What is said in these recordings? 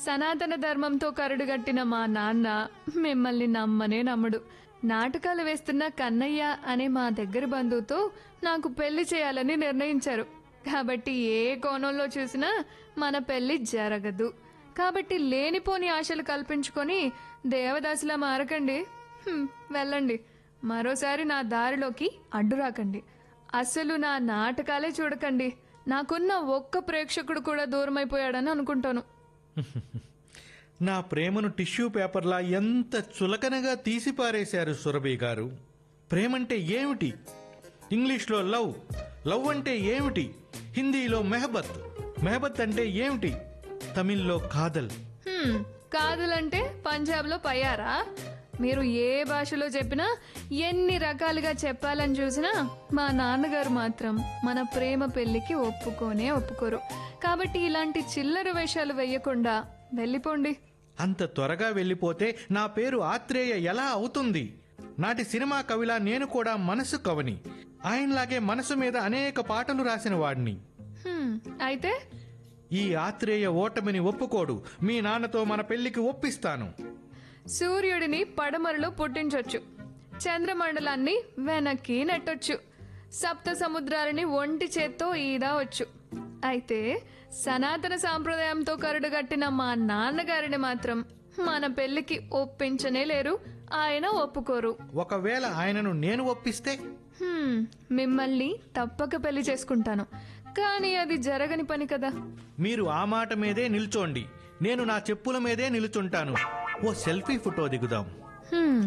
సనాతన ధర్మంతో కరుడుగట్టిన మా నాన్న మిమ్మల్ని నమ్మనే నమ్మడు నాటకాలు వేస్తున్న కన్నయ్య అనే మా దగ్గర బంధువుతో నాకు పెళ్లి చేయాలని నిర్ణయించారు కాబట్టి ఏ కోణంలో చూసినా మన పెళ్లి జరగదు కాబట్టి లేనిపోని ఆశలు కల్పించుకొని దేవదాసులా మారకండి హ్మ్, వెళ్ళండి మరోసారి నా దారిలోకి అడ్డు రాకండి అసలు నా నాటకాలే చూడకండి నాకున్న ఒక్క ప్రేక్షకుడు కూడా దూరమైపోయాడని అనుకుంటాను నా ప్రేమను టిష్యూ పేపర్లా ఎంత చులకనగా తీసిపారేశారు సురభి గారు ప్రేమంటే ఏమిటి ఇంగ్లీష్లో లవ్ లవ్ అంటే ఏమిటి హిందీలో మెహబత్ మెహబత్ అంటే ఏమిటి తమిళ్లో కాదల్ హ్మ్, కాదులంటే పంజాబ్లో పయ్యారా మీరు ఏ భాషలో చెప్పినా ఎన్ని రకాలుగా చెప్పాలని చూసినా మా నాన్నగారు మాత్రం మన ప్రేమ పెళ్లికి ఒప్పుకోనే ఒప్పుకోరు కాబట్టి ఇలాంటి చిల్లర వేషాలు వేయకుండా వెళ్ళిపోండి అంత త్వరగా వెళ్ళిపోతే నా పేరు ఆత్రేయ ఎలా అవుతుంది నాటి సినిమా కవిలా నేను కూడా మనసు కవని ఆయనలాగే మనసు మీద అనేక పాటలు రాసిన వాడిని హ్మ్, అయితే ఈ ఆత్రేయ ఓటమిని ఒప్పుకోడు మీ నాన్నతో మన పెళ్లికి ఒప్పిస్తాను సూర్యుడిని పడమరలో పుట్టించొచ్చు చంద్రమండలాన్ని వెనక్కి నెట్టొచ్చు సప్త సముద్రాలని ఒంటి చేత్తో ఈదవచ్చు అయితే సనాతన సాంప్రదాయంతో కరుడుగట్టిన మా నాన్నగారిని మాత్రం మన పెళ్లికి ఒప్పించనే లేరు ఆయన ఒప్పుకోరు ఒకవేళ ఆయనను నేను ఒప్పిస్తే హ్మ్, మిమ్మల్ని తప్పక పెళ్లి చేసుకుంటాను కానీ అది జరగని పని కదా మీరు ఆ మాట మీదే నిల్చోండి నేను నా చెప్పుల మీదే నిలుచుంటాను ఓ సెల్ఫీ ఫోటో దిగుదాం హ్మ్,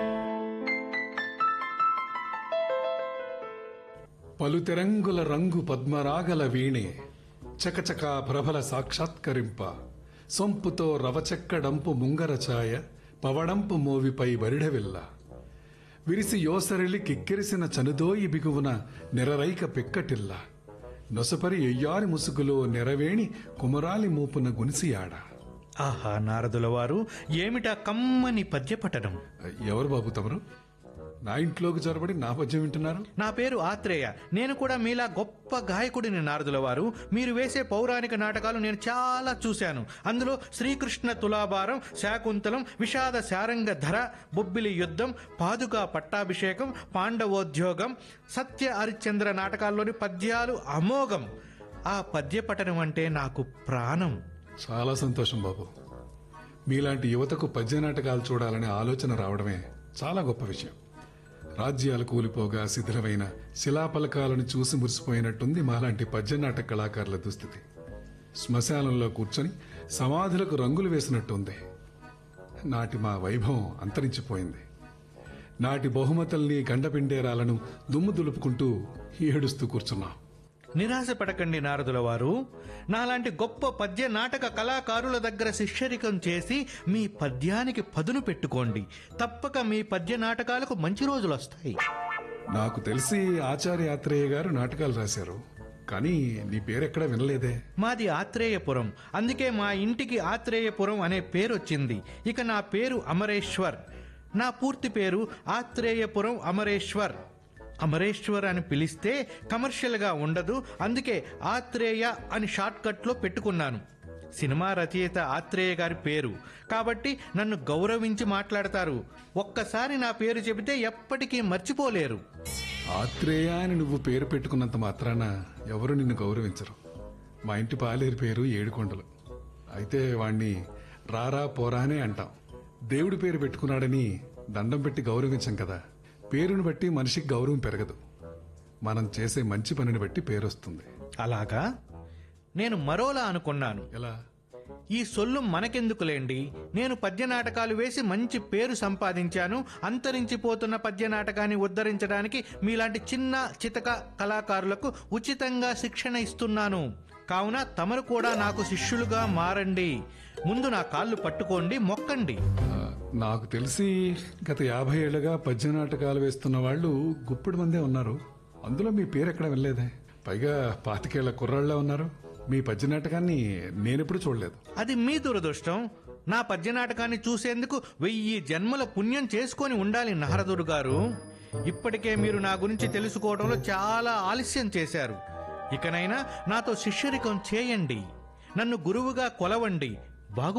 పలుతెరంగుల రంగు పద్మరాగల వీణే చకచకా ప్రభల సాక్షాత్కరింప సొంపుతో రవచెక్కడంపు ముంగర ఛాయ పవడంపు మోవిపై వరిడవెల్ల విరిసి యోసరిలి కిక్కిరిసిన చనుదోయి బిగువున నెరరైక పెక్కటిల్ల నొసపరి ఎయ్యారి ముసుగులో నెరవేణి కుమరాలి మూపున గునిసియాడ ఆహా నారదుల వారు ఏమిటా కమ్మని పద్యపఠనం ఎవరు బాబు తమరు నా ఇంట్లోకి జొరబడి నా పద్యం వింటున్నారు నా పేరు ఆత్రేయ నేను కూడా మీలా గొప్ప గాయకుడిని నారదుల వారు మీరు వేసే పౌరాణిక నాటకాలు నేను చాలా చూశాను అందులో శ్రీకృష్ణ తులాభారం శాకుంతలం విషాద శారంగ ధర బొబ్బిలి యుద్ధం పాదుకా పట్టాభిషేకం పాండవోద్యోగం సత్య హరిశ్చంద్ర నాటకాల్లోని పద్యాలు అమోఘం ఆ పద్యపఠనం అంటే నాకు ప్రాణం చాలా సంతోషం బాబు మీలాంటి యువతకు పద్య నాటకాలు చూడాలనే ఆలోచన రావడమే చాలా గొప్ప విషయం రాజ్యాలు కూలిపోగా శిథిలమైన శిలాపలకాలను చూసి మురిసిపోయినట్టుంది మాలాంటి పద్య నాటక కళాకారుల దుస్థితి శ్మశానంలో కూర్చొని సమాధులకు రంగులు వేసినట్టుంది నాటి మా వైభవం అంతరించిపోయింది నాటి బహుమతుల్ని గండపిండేరాలను దుమ్ము దులుపుకుంటూ ఏడుస్తూ కూర్చున్నాం నిరాశ పడకండి నారదుల వారు నాలాంటి గొప్ప పద్య నాటక కళాకారుల దగ్గర శిష్యరికం చేసి మీ పద్యానికి పదును పెట్టుకోండి తప్పక మీ పద్య నాటకాలకు మంచి రోజులు వస్తాయి నాకు తెలిసి ఆచార్య ఆత్రేయ గారు నాటకాలు రాశారు కానీ నీ పేరెక్కడా వినలేదే మాది ఆత్రేయపురం అందుకే మా ఇంటికి ఆత్రేయపురం అనే పేరు వచ్చింది ఇక నా పేరు అమరేశ్వర్ నా పూర్తి పేరు ఆత్రేయపురం అమరేశ్వర్ అమరేశ్వర్ అని పిలిస్తే కమర్షియల్గా ఉండదు అందుకే ఆత్రేయ అని షార్ట్కట్లో పెట్టుకున్నాను సినిమా రచయిత ఆత్రేయ గారి పేరు కాబట్టి నన్ను గౌరవించి మాట్లాడతారు ఒక్కసారి నా పేరు చెబితే ఎప్పటికీ మర్చిపోలేరు ఆత్రేయ అని నువ్వు పేరు పెట్టుకున్నంత మాత్రాన ఎవరు నిన్ను గౌరవించరు మా ఇంటి పాలేరు పేరు ఏడుకొండలు అయితే వాణ్ణి రారా పోరానే అంటాం దేవుడి పేరు పెట్టుకున్నాడని దండం పెట్టి గౌరవించం కదా పేరుని బట్టి మనిషికి గౌరవం పెరగదు మనం చేసే మంచి పనిని బట్టి పేరు వస్తుంది అలాగా నేను మరోలా అనుకున్నాను ఎలా ఈ సొల్లు మనకెందుకులేండి నేను పద్య నాటకాలు వేసి మంచి పేరు సంపాదించాను అంతరించిపోతున్న పద్య నాటకాన్ని ఉద్ధరించడానికి మీలాంటి చిన్న చితక కళాకారులకు ఉచితంగా శిక్షణ ఇస్తున్నాను కావున తమరు కూడా నాకు శిష్యులుగా మారండి ముందు నా కాళ్ళు పట్టుకోండి మొక్కండి ఆ, నాకు తెలిసి గత యాభై ఏళ్లుగా పద్య నాటకాలు వేస్తున్న వాళ్ళు గుప్పిడి మందే ఉన్నారు అందులో మీ పేరు ఎక్కడ వెళ్ళలేదే పైగా పాతికేళ్ల కుర్రాళ్ళే ఉన్నారు మీ పద్య నాటకాన్ని నేనెప్పుడు చూడలేదు అది మీ దురదృష్టం నా పద్య నాటకాన్ని చూసేందుకు వెయ్యి జన్మల పుణ్యం చేసుకొని ఉండాలి నారదుడు గారు ఇప్పటికే మీరు నా గురించి తెలుసుకోవడంలో చాలా ఆలస్యం చేశారు ఇకనైనా నాతో శిష్యరికం చేయండి నన్ను గురువుగా కొలవండి బాగు